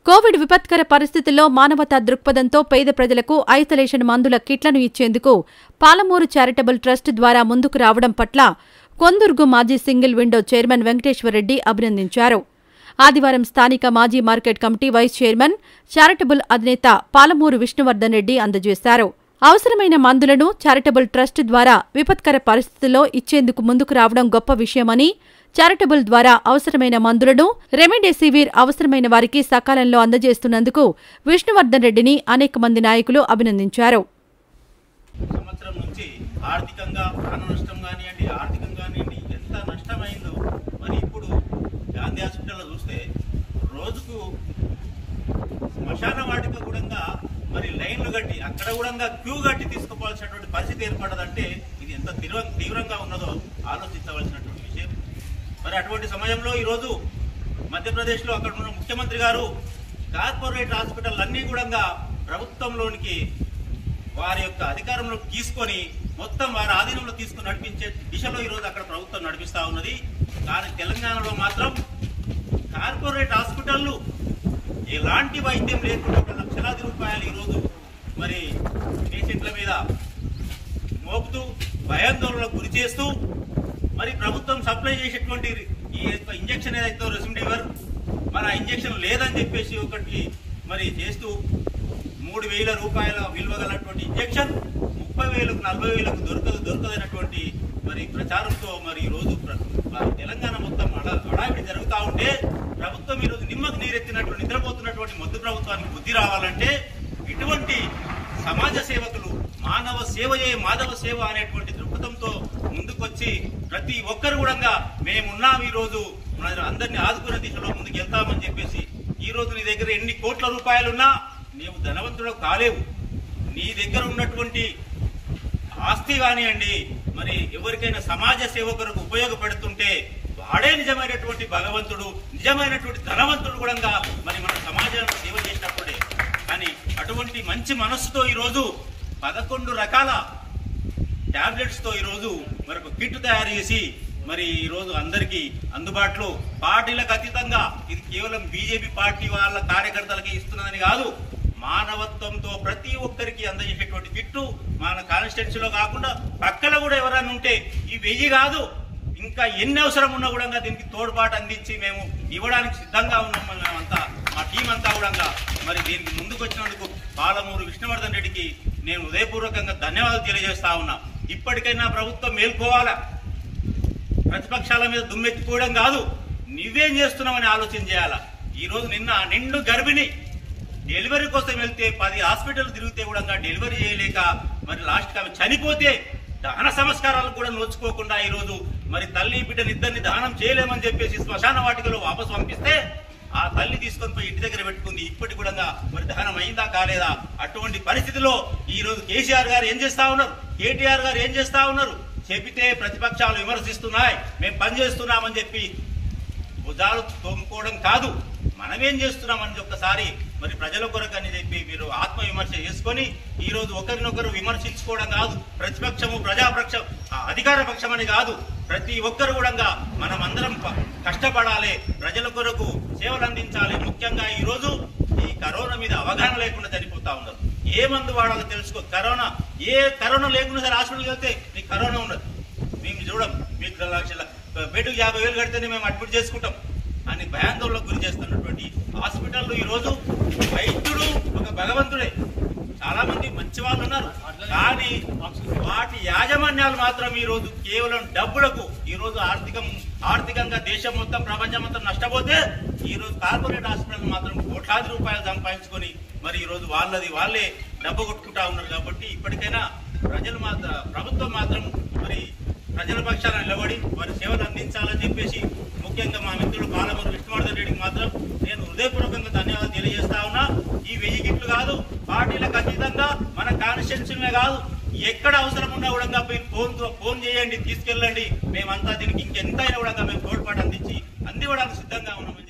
Covid విపత్కర పరిస్థితుల్లో మానవతా దృక్పథంతో పేద ప్రజలకు ఐసోలేషన్ మందుల కిట్లను ఇచ్చేందుకు పాలమూరు చారిటబుల్ ట్రస్ట్ ద్వారా ముందుకు రావడం పట్ల కొందుర్గు మాజీ సింగిల్ విండో చైర్మన్ వెంకటేశ్వరరెడ్డి అభినందించారు ఆదివారం స్థానిక మాజీ market committee vice chairman charitable అధినేత పాలమూరు విష్ణువర్ధన్ రెడ్డి అందజేశారు అవసరమైన మందులను చారిటబుల్ ట్రస్ట్ ద్వారా విపత్కర పరిస్థితుల్లో ఇచ్చేందుకు ముందుకు రావడం గొప్ప విషయమని చారిటబుల్ ద్వారా అవసరమైన మందులను రెమిడెసివిర్ అవసరమైన వారికి సకాలంలో అందజేస్తున్నందుకు విష్ణువర్ధన్ రెడ్డిని అనేక మంది నాయకులు అభినందించారు సంవత్సరం నుంచి ఆర్థికంగా ప్రాణ నష్టం కానివ్వండి ఆర్థికంగా కానివ్వండి ఎంత నష్టమైందో మరి ఇప్పుడు గాంధీ హాస్పిటల్లో చూస్తే రోజుకు శ్మశాన వాటిక కూడా మరి లైన్లు కట్టి అక్కడ కూడా క్యూ కట్టి తీసుకుపోవాల్సినటువంటి పరిస్థితి ఏర్పడదంటే ఇది ఎంత తీవ్ర తీవ్రంగా ఉన్నదో ఆలోచించవలసినటువంటి విషయం మరి అటువంటి సమయంలో ఈరోజు మధ్యప్రదేశ్లో అక్కడ ఉన్న ముఖ్యమంత్రి గారు కార్పొరేట్ హాస్పిటల్ అన్నీ కూడా ప్రభుత్వంలోనికి వారి యొక్క అధికారంలోకి తీసుకొని మొత్తం వారి ఆధీనంలో తీసుకొని నడిపించే దిశలో ఈరోజు అక్కడ ప్రభుత్వం నడిపిస్తా ఉన్నది కానీ తెలంగాణలో మాత్రం కార్పొరేట్ హాస్పిటళ్ళు ఎలాంటి వైద్యం లేకుండా ఒక లక్షలాది రూపాయలు ఈరోజు మరి పేషెంట్ల మీద మోపుతూ భయాందోళనకు గురి చేస్తూ మరి ప్రభుత్వం సప్లై చేసేటువంటి ఈ యొక్క ఇంజక్షన్ ఏదైతే రెసిమిడివర్ మరి ఆ ఇంజక్షన్ లేదని చెప్పేసి ఒకటి మరి చేస్తూ మూడు వేల రూపాయల విలువ గలటువంటి ఇంజక్షన్ ముప్పై వేలకు నలభై వేలకు దొరకదు దొరకదైనటువంటి మరి ప్రచారంతో మరి ఈ రోజు ప్ర- మరి తెలంగాణ మొత్తం అడ- హడావిడి జరుగుతూ ఉంటే ప్రభుత్వం ఈరోజు నిమ్మకు నీరెత్తినటువంటి నిద్రపోతున్నటువంటి మొద్దు ప్రభుత్వానికి బుద్ధి రావాలంటే ఇటువంటి సమాజ సేవకులు మానవ సేవయే మాధవ సేవ అనేటువంటి దృక్పథంతో ముందుకొచ్చి ప్రతి ఒక్కరు కూడా మేమున్నాం ఈ రోజు మన అందరినీ ఆదుకునే దిశలో ముందుకు వెళ్తామని చెప్పేసి ఈ రోజు నీ దగ్గర ఎన్ని కోట్ల రూపాయలున్నా నీవు ధనవంతుడు కాలేవు నీ దగ్గర ఉన్నటువంటి ఆస్తి కానివ్వండి మరి ఎవరికైనా సమాజ సేవ కొరకు ఉపయోగపడుతుంటే వాడే నిజమైనటువంటి భగవంతుడు నిజమైనటువంటి ధనవంతుడు కూడా మరి మన సమాజానికి సేవ చేసినప్పుడే కానీ అటువంటి మంచి మనస్సుతో ఈరోజు పదకొండు రకాల టాబ్లెట్స్ తో ఈరోజు మరొక కిట్ తయారు చేసి మరి ఈ రోజు అందరికీ అందుబాటులో పార్టీలకు అతీతంగా ఇది కేవలం బీజేపీ పార్టీ వాళ్ళ కార్యకర్తలకి ఇస్తున్నదని కాదు మానవత్వంతో ప్రతి ఒక్కరికి అందజేసేటువంటి కిట్టు మన కాన్స్టిట్యున్సీలో కాకుండా పక్కన కూడా ఎవరైనా ఉంటే ఈ వెయ్యి కాదు ఇంకా ఎన్ని అవసరం ఉన్నా కూడా దీనికి తోడ్పాటు అందించి మేము ఇవ్వడానికి సిద్ధంగా ఉన్నాం మేమంతా మా టీం అంతా కూడా మరి దీనికి ముందుకు వచ్చినందుకు పాలమూరు విష్ణువర్ధన్ రెడ్డికి నేను హృదయపూర్వకంగా ధన్యవాదాలు తెలియజేస్తా ఉన్నా ఇప్పటికైనా ప్రభుత్వం మేల్కోవాలా ప్రతిపక్షాల మీద దుమ్మెత్తిపోవడం కాదు నువ్వేం చేస్తున్నావని ఆలోచన చేయాలా ఈ రోజు నిన్న నిండు గర్భిణి డెలివరీ కోసం వెళ్తే పది హాస్పిటల్ తిరిగితే కూడా డెలివరీ చేయలేక మరి లాస్ట్ ఆమె చనిపోతే దహన సంస్కారాలు కూడా నోచుకోకుండా ఈ రోజు మరి తల్లి బిడ్డని ఇద్దరిని దహనం చేయలేమని చెప్పేసి శ్మశాన వాటికలో వాపసు పంపిస్తే ఆ తల్లి తీసుకొని పోయి ఇంటి దగ్గర పెట్టుకుంది ఇప్పటి కూడా మరి దహనం అయిందా కాలేదా అటువంటి పరిస్థితిలో ఈ రోజు కేసీఆర్ గారు ఏం చేస్తా ఉన్నారు కేటీఆర్ గారు ఏం చేస్తా ఉన్నారు చెబితే ప్రతిపక్షాలు విమర్శిస్తున్నాయి మేము పని చేస్తున్నామని చెప్పి భుజాలు తోముకోవడం కాదు మనమేం చేస్తున్నామని ఒక్కసారి మరి ప్రజల కొరకు అని చెప్పి మీరు ఆత్మ విమర్శ చేసుకొని ఈ రోజు ఒకరినొకరు విమర్శించుకోవడం కాదు ప్రతిపక్షము ప్రజాపక్షం ఆ అధికార పక్షం అని కాదు ప్రతి ఒక్కరు కూడా మనం అందరం ప- కష్టపడాలి ప్రజల కొరకు సేవలు అందించాలి ముఖ్యంగా ఈ రోజు ఈ కరోనా మీద అవగాహన లేకుండా చనిపోతా ఉన్నారు ఏ మందు వాడాలో తెలుసుకో కరోనా ఏ కరోనా లేకుండా సరే హాస్పిటల్కి వెళ్తే నీకు కరోనా ఉండదు మేము చూడం మీకు రెండు లక్షల బెడ్కి యాభై వేలు కడితేనే మేము అడ్మిట్ చేసుకుంటాం అని భయాందోళనకు గురి చేస్తున్నటువంటి హాస్పిటల్లో ఈ రోజు వైద్యుడు ఒక భగవంతుడే చాలా మంది మంచి వాళ్ళు ఉన్నారు కానీ వాటి యాజమాన్యాలు మాత్రం ఈ రోజు కేవలం డబ్బులకు ఈ రోజు ఆర్థికం ఆర్థికంగా దేశం మొత్తం ప్రపంచం మొత్తం నష్టపోతే ఈ రోజు కార్పొరేట్ హాస్పిటల్ మాత్రం కోట్లాది రూపాయలు సంపాదించుకొని మరి ఈ రోజు వాళ్ళది వాళ్ళే డబ్బు కొట్టుకుంటా ఉన్నారు కాబట్టి ఇప్పటికైనా ప్రజలు మాత్రం ప్రభుత్వం మాత్రం మరి ప్రజల పక్షాన నిలబడి వారి సేవలు అందించాలని చెప్పేసి ముఖ్యంగా మా మిత్రుడు పాలమూరు విష్ణువర్ధన్ రెడ్డికి మాత్రం నేను హృదయపూర్వకంగా ధన్యవాదాలు తెలియజేస్తా ఉన్నా ఈ వెయ్యి గిట్లు కాదు పార్టీలకు అతీతంగా మన కాన్స్టిట్యూన్సీలే కాదు ఎక్కడ అవసరం ఉన్నా కూడా మీరు ఫోన్ ఫోన్ చేయండి తీసుకెళ్ళండి మేమంతా దీనికి ఇంకెంతైనా కూడా మేము తోడ్పాటు అందించి అందివ్వడానికి సిద్ధంగా ఉన్నాం